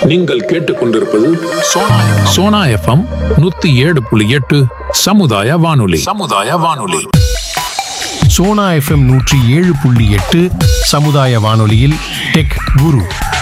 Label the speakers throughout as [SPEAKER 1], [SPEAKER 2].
[SPEAKER 1] நீங்கள் கேட்டுக்கொண்டிருப்பது சோனா சோனா எஃப்எம் நூத்தி ஏழு புள்ளி எட்டு சமுதாய வானொலி சமுதாய வானொலி
[SPEAKER 2] சோனா எஃப்எம் நூற்றி ஏழு புள்ளி எட்டு சமுதாய வானொலியில் டெக் குரு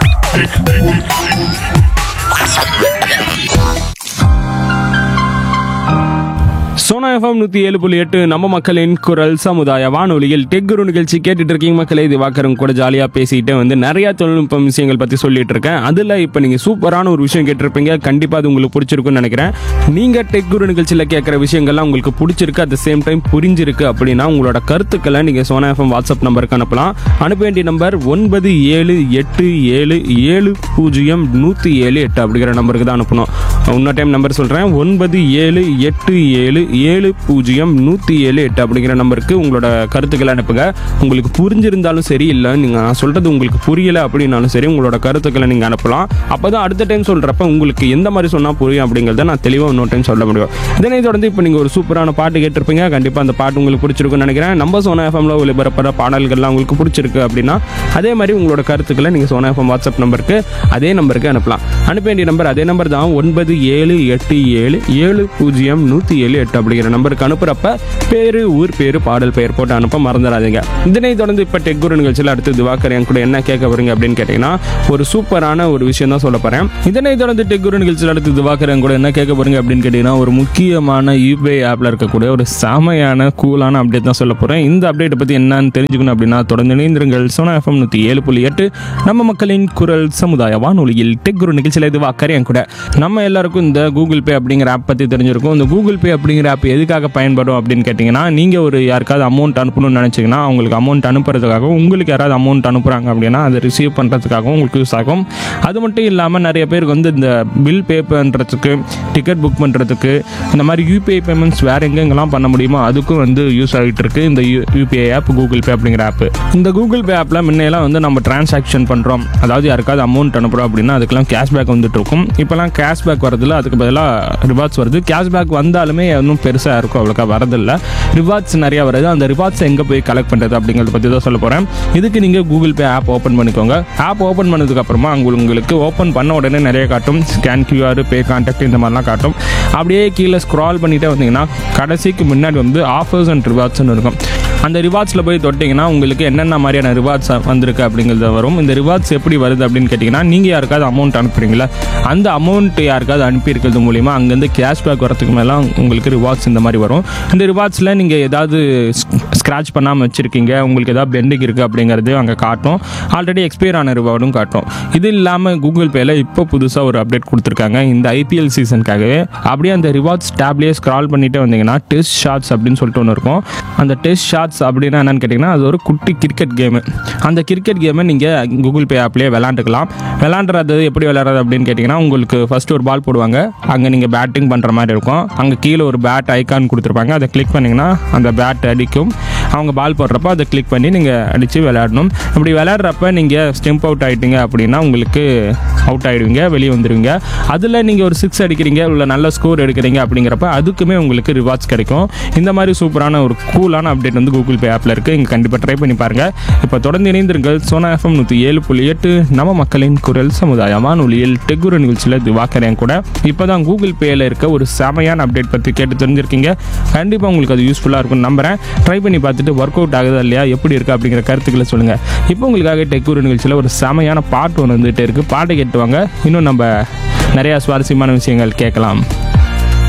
[SPEAKER 3] சோனா எஃப்எம் நூற்றி ஏழு புள்ளி எட்டு நம்ம மக்களின் குரல் சமுதாய வானொலியில் டெக் குரு நிகழ்ச்சி கேட்டுட்டு இருக்கீங்க மக்களே இது வாக்கரும் கூட ஜாலியாக பேசிட்டு வந்து நிறைய தொழில்நுட்ப விஷயங்கள் பற்றி சொல்லிட்டு இருக்கேன் அதில் இப்போ நீங்கள் சூப்பரான ஒரு விஷயம் கேட்டிருப்பீங்க கண்டிப்பாக அது உங்களுக்கு பிடிச்சிருக்குன்னு நினைக்கிறேன் நீங்கள் டெக் குரு நிகழ்ச்சியில் கேட்குற விஷயங்கள்லாம் உங்களுக்கு பிடிச்சிருக்கு அட் த சேம் டைம் புரிஞ்சிருக்கு அப்படின்னா உங்களோட கருத்துக்களை நீங்கள் சோனா எஃப்எம் வாட்ஸ்அப் நம்பருக்கு அனுப்பலாம் அனுப்ப வேண்டிய நம்பர் ஒன்பது ஏழு எட்டு ஏழு ஏழு பூஜ்ஜியம் நூற்றி ஏழு எட்டு அப்படிங்கிற நம்பருக்கு தான் அனுப்பணும் இன்னொரு டைம் நம்பர் சொல்கிறேன் ஒன்பது ஏழு எட்டு ஏழு ஏழு பூஜ்ஜியம் நூற்றி ஏழு எட்டு அப்படிங்கிற நம்பருக்கு உங்களோட கருத்துக்களை அனுப்புங்க உங்களுக்கு புரிஞ்சிருந்தாலும் சரி இல்லை நீங்கள் நான் சொல்கிறது உங்களுக்கு புரியலை அப்படின்னாலும் சரி உங்களோட கருத்துக்களை நீங்கள் அனுப்பலாம் அப்போ தான் அடுத்த டைம் சொல்கிறப்ப உங்களுக்கு எந்த மாதிரி சொன்னால் புரியும் அப்படிங்கிறத நான் தெளிவாக இன்னொரு டைம் சொல்ல முடியும் இதனை தொடர்ந்து இப்போ நீங்கள் ஒரு சூப்பரான பாட்டு கேட்டிருப்பீங்க கண்டிப்பாக அந்த பாட்டு உங்களுக்கு பிடிச்சிருக்குன்னு நினைக்கிறேன் நம்ம சோனா எஃப்எம்ல ஒளிபரப்புற பாடல்கள்லாம் உங்களுக்கு பிடிச்சிருக்கு அப்படின்னா அதே மாதிரி உங்களோட கருத்துக்களை நீங்கள் சோனா எஃப்எம் வாட்ஸ்அப் நம்பருக்கு அதே நம்பருக்கு அனுப்பலாம் அனுப்ப வேண்டிய நம்பர் அதே நம்பர் தான் ஒன்பது ஏழு எட்டு ஏழு ஏழு பூஜ்ஜியம் நூற்றி ஏழு எட்டு அப்படிங்கிற நம்பருக்கு அனுப்புகிறப்ப பேரு ஊர் பேரு பாடல் பெயர் போட்டு அனுப்ப மறந்துடாதீங்க இதனை தொடர்ந்து இப்போ டெக் குரு நிகழ்ச்சியில் அடுத்து திவாகர் என் கூட என்ன கேட்க போறீங்க அப்படின்னு கேட்டிங்கன்னா ஒரு சூப்பரான ஒரு விஷயம் தான் சொல்ல போகிறேன் இதனை தொடர்ந்து டெக் குரு நிகழ்ச்சியில் அடுத்து திவாகர் என் கூட என்ன கேட்க போறீங்க அப்படின்னு கேட்டிங்கன்னா ஒரு முக்கியமான யூபிஐ ஆப்பில் இருக்கக்கூடிய ஒரு செமையான கூலான அப்டேட் தான் சொல்ல போகிறேன் இந்த அப்டேட்டை பற்றி என்னன்னு தெரிஞ்சுக்கணும் அப்படின்னா தொடர்ந்து இணைந்திருங்கள் சோனா எஃப்எம் நூற்றி ஏழு புள்ளி எட்டு நம்ம மக்களின் குரல் சமுதாய வானொலியில் டெக் குரு நிகழ்ச்சியில் இது வாக்கர் என் கூட நம்ம எல்லாருக்கும் இந்த கூகுள் பே அப்படிங்கிற ஆப் பற்றி தெரிஞ்சிருக்கும் இந்த கூகுள் பே அப்படிங்கிற ஆப் எதுக்காக பயன்படும் அப்படின்னு கேட்டிங்கன்னா நீங்கள் ஒரு யாருக்காவது அமௌண்ட் அனுப்பணும்னு நினச்சிங்கன்னா அவங்களுக்கு அமௌண்ட் அனுப்புறதுக்காகவும் உங்களுக்கு யாராவது அமௌண்ட் அனுப்புகிறாங்க அப்படின்னா அதை ரிசீவ் பண்ணுறதுக்காகவும் உங்களுக்கு யூஸ் ஆகும் அது மட்டும் இல்லாமல் நிறைய பேருக்கு வந்து இந்த பில் பே பண்ணுறதுக்கு டிக்கெட் புக் பண்ணுறதுக்கு இந்த மாதிரி யூபிஐ பேமெண்ட்ஸ் வேறு எங்கெங்கெல்லாம் பண்ண முடியுமோ அதுக்கும் வந்து யூஸ் ஆகிட்டு இருக்கு இந்த யூபிஐ ஆப் கூகுள் பே அப்படிங்கிற ஆப் இந்த கூகுள் பே ஆப்பில் முன்னையெல்லாம் வந்து நம்ம டிரான்சாக்ஷன் பண்ணுறோம் அதாவது யாருக்காவது அமௌண்ட் அனுப்புகிறோம் அப்படின்னா அதுக்கெல்லாம் கேஷ்பேக் வந்துட்டு இருக்கும் இப்போலாம் கேஷ்பேக் வரதில்ல அதுக்கு பதிலாக ரிவார்ட்ஸ் வருது கேஷ்பேக் வந்தாலுமே இன்னும் பெருசாக இருக்கும் அவ்வளோக்கா வரதில்ல ரிவார்ட்ஸ் நிறையா வருது அந்த ரிவார்ட்ஸ் எங்கே போய் கலெக்ட் பண்ணுறது அப்படிங்கிறத பற்றி தான் சொல்ல போகிறேன் இதுக்கு நீங்கள் கூகுள் பே ஆப் ஓப்பன் பண்ணிக்கோங்க ஆப் ஓப்பன் பண்ணதுக்கப்புறமா உங்களுக்கு ஓப்பன் பண்ண உடனே நிறைய காட்டும் ஸ்கேன் கியூஆர் பே கான்டாக்ட் இந்த மாதிரிலாம் காட்டும் அப்படியே கீழே ஸ்க்ரால் பண்ணிட்டே வந்தீங்கன்னா கடைசிக்கு முன்னாடி வந்து ஆஃபர்ஸ் அண்ட் ரிவார்ட்ஸ்னு இருக்கும் அந்த ரிவார்ட்ஸில் போய் தொட்டிங்கன்னா உங்களுக்கு என்னென்ன மாதிரியான ரிவார்ட்ஸ் வந்திருக்கு அப்படிங்கிறது வரும் இந்த ரிவார்ட்ஸ் எப்படி வருது அப்படின்னு கேட்டிங்கன்னா நீங்கள் யாருக்காவது அமௌண்ட் அனுப்புறீங்களா அந்த அமௌண்ட் யாருக்காவது அனுப்பியிருக்கிறது மூலிமா அங்கேருந்து கேஷ்பேக் வரதுக்கு மேலே உங்களுக்கு ரிவார்ட்ஸ் இந்த மாதிரி வரும் இந்த ரிவார்ட்ஸில் நீங்கள் ஏதாவது ஸ்க்ராட்ச் பண்ணாமல் வச்சுருக்கீங்க உங்களுக்கு ஏதாவது பெண்டிங் இருக்குது அப்படிங்கிறது அங்கே காட்டும் ஆல்ரெடி எக்ஸ்பயர் ஆன ரிவார்டும் காட்டும் இது இல்லாமல் கூகுள் பேயில் இப்போ புதுசாக ஒரு அப்டேட் கொடுத்துருக்காங்க இந்த ஐபிஎல் சீசனுக்காகவே அப்படியே அந்த ரிவார்ட்ஸ் டேப்லேயே ஸ்க்ரால் பண்ணிட்டே வந்தீங்கன்னா டெஸ்ட் ஷாட்ஸ் அப்படின்னு சொல்லிட்டு ஒன்று இருக்கும் அந்த டெஸ்ட் ஷாட்ஸ் அப்படின்னா என்னன்னு கேட்டிங்கன்னா அது ஒரு குட்டி கிரிக்கெட் கேமு அந்த கிரிக்கெட் கேமை நீங்கள் கூகுள் பே ஆப்லேயே விளாண்டுக்கலாம் விளாண்டுறது எப்படி விளையாடுறது அப்படின்னு கேட்டிங்கன்னா உங்களுக்கு ஃபஸ்ட்டு ஒரு பால் போடுவாங்க அங்கே நீங்கள் பேட்டிங் பண்ணுற மாதிரி இருக்கும் அங்கே கீழே ஒரு பேட் ஐக்கான் கொடுத்துருப்பாங்க அதை கிளிக் பண்ணிங்கன்னா அந்த பேட் அடிக்கும் அவங்க பால் போடுறப்ப அதை கிளிக் பண்ணி நீங்கள் அடித்து விளையாடணும் இப்படி விளையாடுறப்ப நீங்கள் ஸ்டெம்ப் அவுட் ஆகிட்டீங்க அப்படின்னா உங்களுக்கு அவுட் ஆகிடுவீங்க வெளியே வந்துடுவீங்க அதில் நீங்கள் ஒரு சிக்ஸ் அடிக்கிறீங்க இல்லை நல்ல ஸ்கோர் எடுக்கிறீங்க அப்படிங்கிறப்ப அதுக்குமே உங்களுக்கு ரிவார்ட்ஸ் கிடைக்கும் இந்த மாதிரி சூப்பரான ஒரு கூலான அப்டேட் வந்து கூகுள் பே ஆப்பில் இருக்குது இங்கே கண்டிப்பாக ட்ரை பண்ணி பாருங்கள் இப்போ தொடர்ந்து இணைந்திருங்கள் சோனா எஃப்எம் நூற்றி ஏழு புள்ளி எட்டு நம்ம மக்களின் குரல் சமுதாய வானொலியில் டெக்குரு நிகழ்ச்சியில் திவாக்கரேன் கூட இப்போ தான் கூகுள் பேயில் இருக்க ஒரு செமையான அப்டேட் பற்றி கேட்டு தெரிஞ்சிருக்கீங்க கண்டிப்பாக உங்களுக்கு அது யூஸ்ஃபுல்லாக இருக்கும்னு நம்புறேன் ட்ரை பண்ணி பார்த்துட்டு ஒர்க் அவுட் ஆகுதா இல்லையா எப்படி இருக்குது அப்படிங்கிற கருத்துக்களை சொல்லுங்கள் இப்போ உங்களுக்காக டெக்குரு நிகழ்ச்சியில் ஒரு செமையான பாட்டு ஒன்று வந்துகிட்டே இருக்குது பாட்டை கேட்டுவாங்க இன்னும் நம்ம நிறையா சுவாரஸ்யமான விஷயங்கள் கேட்கலாம்